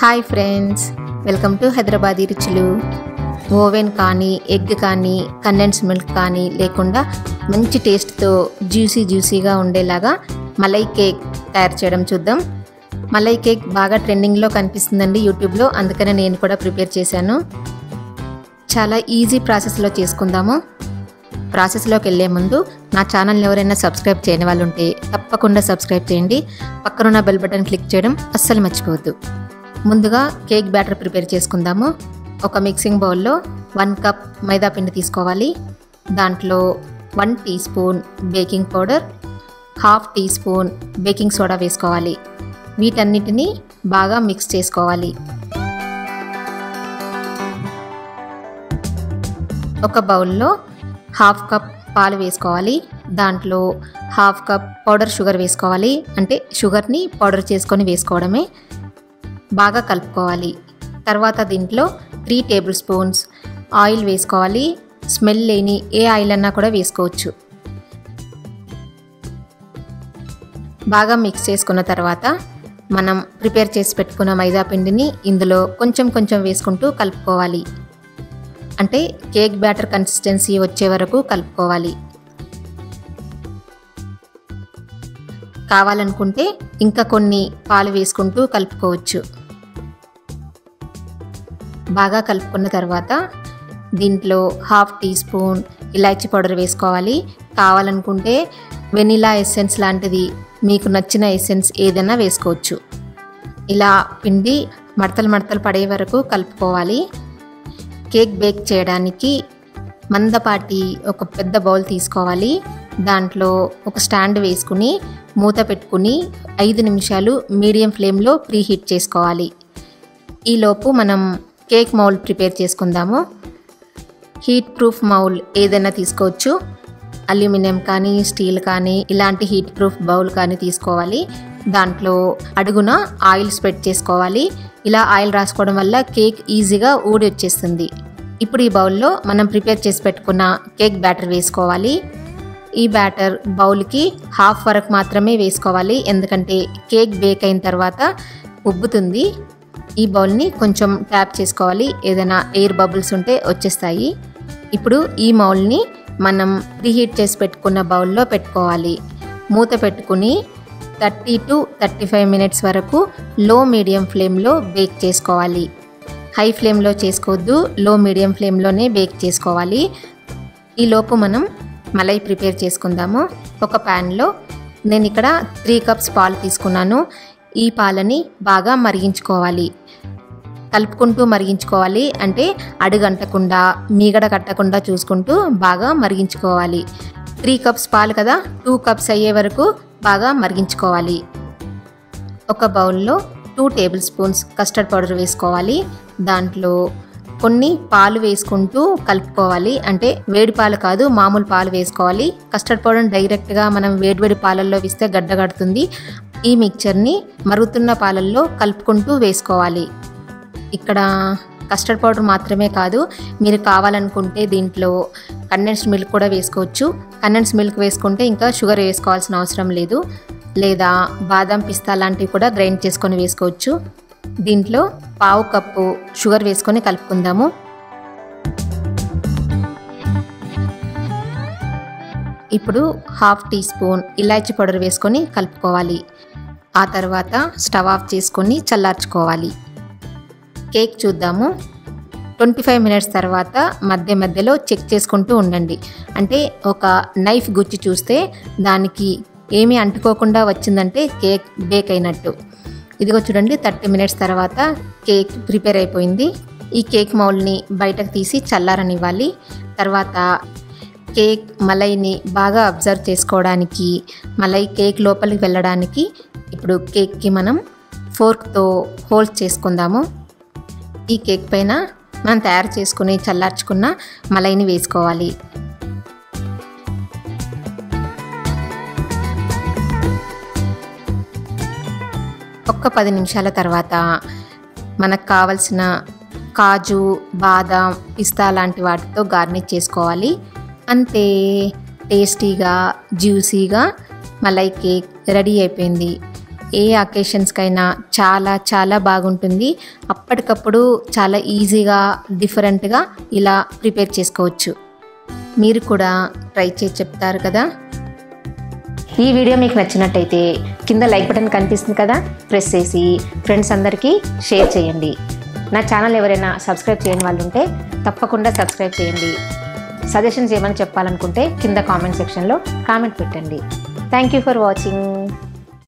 hi friends welcome to Hyderabadi రుచులు oven కానీ egg కానీ కండెన్స్ మిల్క్ కానీ లేకుండా మంచి టేస్ట్తో జ్యూసీ జ్యూసీగా ఉండేలాగా మలై కేక్ తయారు చేయడం చూద్దాం మలై కేక్ బాగా ట్రెండింగ్లో కనిపిస్తుందండి యూట్యూబ్లో అందుకనే నేను కూడా ప్రిపేర్ చేశాను చాలా ఈజీ ప్రాసెస్లో చేసుకుందాము ప్రాసెస్లోకి వెళ్ళే ముందు నా ఛానల్ని ఎవరైనా సబ్స్క్రైబ్ చేయని వాళ్ళు ఉంటే తప్పకుండా సబ్స్క్రైబ్ చేయండి పక్కనున్న బెల్ బటన్ క్లిక్ చేయడం అస్సలు మర్చిపోవద్దు ముందుగా కేక్ బ్యాటర్ ప్రిపేర్ చేసుకుందాము ఒక మిక్సింగ్ బౌల్లో వన్ కప్ మైదా పిండి తీసుకోవాలి దాంట్లో one teaspoon baking powder half teaspoon baking soda వేసుకోవాలి వీటన్నిటిని బాగా మిక్స్ చేసుకోవాలి ఒక బౌల్లో హాఫ్ కప్ పాలు వేసుకోవాలి దాంట్లో హాఫ్ కప్ పౌడర్ షుగర్ వేసుకోవాలి అంటే షుగర్ని పౌడర్ చేసుకొని వేసుకోవడమే బాగా కలుపుకోవాలి తర్వాత దీంట్లో త్రీ టేబుల్ స్పూన్స్ ఆయిల్ వేసుకోవాలి స్మెల్ లేని ఏ ఆయిల్ అన్నా కూడా వేసుకోవచ్చు బాగా మిక్స్ చేసుకున్న తర్వాత మనం ప్రిపేర్ చేసి పెట్టుకున్న మైదా పిండిని ఇందులో కొంచెం కొంచెం వేసుకుంటూ కలుపుకోవాలి అంటే కేక్ బ్యాటర్ కన్సిస్టెన్సీ వచ్చే వరకు కలుపుకోవాలి కావాలనుకుంటే ఇంకా కొన్ని పాలు వేసుకుంటూ కలుపుకోవచ్చు బాగా కలుపుకున్న తర్వాత దీంట్లో హాఫ్ టీ స్పూన్ ఇలాచీ పౌడర్ వేసుకోవాలి కావాలనుకుంటే వెనిలా ఎసెన్స్ లాంటిది మీకు నచ్చిన ఎసెన్స్ ఏదైనా వేసుకోవచ్చు ఇలా పిండి మడతలు మడతలు పడే వరకు కలుపుకోవాలి కేక్ బేక్ చేయడానికి మందపాటి ఒక పెద్ద బౌల్ తీసుకోవాలి దాంట్లో ఒక స్టాండ్ వేసుకుని మూత పెట్టుకుని ఐదు నిమిషాలు మీడియం ఫ్లేమ్లో ప్రీహీట్ చేసుకోవాలి ఈలోపు మనం కేక్ మౌల్ ప్రిపేర్ చేసుకుందాము హీట్ ప్రూఫ్ మౌల్ ఏదైనా తీసుకోవచ్చు అల్యూమినియం కానీ స్టీల్ కానీ ఇలాంటి హీట్ ప్రూఫ్ బౌల్ కానీ తీసుకోవాలి దాంట్లో అడుగున ఆయిల్ స్ప్రెడ్ చేసుకోవాలి ఇలా ఆయిల్ రాసుకోవడం వల్ల కేక్ ఈజీగా ఊడి వచ్చేస్తుంది ఇప్పుడు ఈ బౌల్లో మనం ప్రిపేర్ చేసి పెట్టుకున్న కేక్ బ్యాటర్ వేసుకోవాలి ఈ బ్యాటర్ బౌల్కి హాఫ్ వరకు మాత్రమే వేసుకోవాలి ఎందుకంటే కేక్ బేక్ అయిన తర్వాత ఉబ్బుతుంది ఈ బౌల్ని కొంచెం ట్యాప్ చేసుకోవాలి ఏదైనా ఎయిర్ బబుల్స్ ఉంటే వచ్చేస్తాయి ఇప్పుడు ఈ మౌల్ని మనం ప్రీహీట్ చేసి పెట్టుకున్న బౌల్లో పెట్టుకోవాలి మూత పెట్టుకుని thirty to thirty five minutes వరకు లో మీడియం ఫ్లేమ్లో బేక్ చేసుకోవాలి హై ఫ్లేమ్లో చేసుకోవద్దు లో మీడియం ఫ్లేమ్లోనే బేక్ చేసుకోవాలి ఈలోపు మనం మలై ప్రిపేర్ చేసుకుందాము ఒక ప్యాన్లో నేను ఇక్కడ త్రీ కప్స్ పాలు తీసుకున్నాను ఈ పాలని బాగా మరిగించుకోవాలి కలుపుకుంటూ మరిగించుకోవాలి అంటే అడుగంటకుండా మీగడ కట్టకుండా చూసుకుంటూ బాగా మరిగించుకోవాలి త్రీ కప్స్ పాలు కదా టూ కప్స్ అయ్యే వరకు బాగా మరిగించుకోవాలి ఒక బౌల్లో two tablespoons custard powder వేసుకోవాలి దాంట్లో కొన్ని పాలు వేసుకుంటూ కలుపుకోవాలి అంటే వేడి పాలు కాదు మామూలు పాలు వేసుకోవాలి కస్టర్డ్ పౌడర్ డైరెక్ట్గా మనం వేడివేడి పాలల్లో వేస్తే గడ్డగడుతుంది ఈ మిక్చర్ని మరుగుతున్న పాలల్లో కలుపుకుంటూ వేసుకోవాలి ఇక్కడ కస్టర్డ్ పౌడర్ మాత్రమే కాదు మీరు కావాలనుకుంటే దీంట్లో కండెన్స్డ్ మిల్క్ కూడా వేసుకోవచ్చు కండెన్స్ మిల్క్ వేసుకుంటే ఇంకా షుగర్ వేసుకోవాల్సిన అవసరం లేదు లేదా బాదం పిస్తా లాంటివి కూడా గ్రైండ్ చేసుకొని వేసుకోవచ్చు దీంట్లో పావు కప్పు షుగర్ వేసుకొని కలుపుకుందాము ఇప్పుడు హాఫ్ టీ స్పూన్ ఇలాచీ పౌడర్ వేసుకొని కలుపుకోవాలి ఆ తర్వాత స్టవ్ ఆఫ్ చేసుకొని చల్లార్చుకోవాలి కేక్ చూద్దాము ట్వంటీ ఫైవ్ మినిట్స్ తర్వాత మధ్య మధ్యలో చెక్ చేసుకుంటూ ఉండండి అంటే ఒక నైఫ్ గుచ్చి చూస్తే దానికి ఏమీ అంటుకోకుండా వచ్చిందంటే కేక్ బేక్ అయినట్టు ఇదిగో చూడండి థర్టీ మినిట్స్ తర్వాత కేక్ ప్రిపేర్ అయిపోయింది ఈ కేక్ మౌల్ని బయటకు తీసి చల్లారనివ్వాలి తర్వాత కేక్ మలైని బాగా అబ్జర్వ్ చేసుకోవడానికి మలై కేక్ లోపలికి వెళ్ళడానికి ఇప్పుడు కేక్కి మనం ఫోర్క్తో హోల్స్ చేసుకుందాము ఈ కేక్ పైన మనం తయారు చేసుకుని చల్లార్చుకున్న మలైని వేసుకోవాలి ఒక్క పది నిమిషాల తర్వాత మనకు కావలసిన కాజు బాదం పిస్తా లాంటి వాటితో గార్నిష్ చేసుకోవాలి అంతే టేస్టీగా జ్యూసీగా మలై కేక్ రెడీ అయిపోయింది ఏ అకేషన్స్కైనా చాలా చాలా బాగుంటుంది అప్పటికప్పుడు చాలా ఈజీగా డిఫరెంట్గా ఇలా ప్రిపేర్ చేసుకోవచ్చు మీరు కూడా ట్రై చేసి చెప్తారు కదా ఈ వీడియో మీకు నచ్చినట్టయితే కింద లైక్ బటన్ కనిపిస్తుంది కదా ప్రెస్ చేసి ఫ్రెండ్స్ అందరికీ షేర్ చేయండి నా ఛానల్ ఎవరైనా సబ్స్క్రైబ్ చేయని వాళ్ళు ఉంటే తప్పకుండా సబ్స్క్రైబ్ చేయండి సజెషన్స్ ఏమైనా చెప్పాలనుకుంటే కింద కామెంట్ సెక్షన్లో కామెంట్ పెట్టండి థ్యాంక్ యూ ఫర్ వాచింగ్